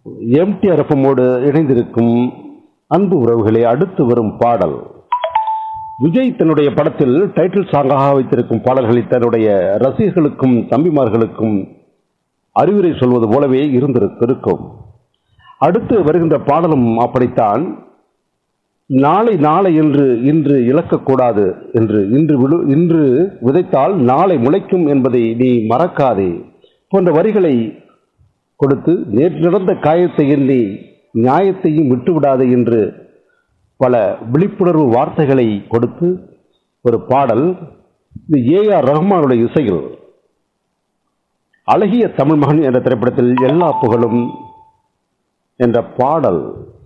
MTR எஃப்எம்மோடு இணைந்திருக்கும் அன்பு உறவுகளே அடுத்து வரும் பாடல் விஜய் தன்னுடைய படத்தில் டைட்டில் சாங்காக வைத்திருக்கும் பாடல்களை தன்னுடைய ரசிகர்களுக்கும் தம்பிமார்களுக்கும் அறிவுரை சொல்வது போலவே இருந்திருக்கும் அடுத்து வருகின்ற பாடலும் அப்படித்தான் நாளை நாளை என்று இன்று இழக்கக்கூடாது என்று இன்று விழு இன்று விதைத்தால் நாளை முளைக்கும் என்பதை நீ மறக்காதே போன்ற வரிகளை கொடுத்து நேற்று நடந்த காயத்தை எண்ணி நியாயத்தையும் விட்டுவிடாதே என்று பல விழிப்புணர்வு வார்த்தைகளை கொடுத்து ஒரு பாடல் இது ஏ ஆர் ரஹ்மானுடைய இசையில் அழகிய தமிழ் மகன் என்ற திரைப்படத்தில் எல்லா புகழும் என்ற பாடல்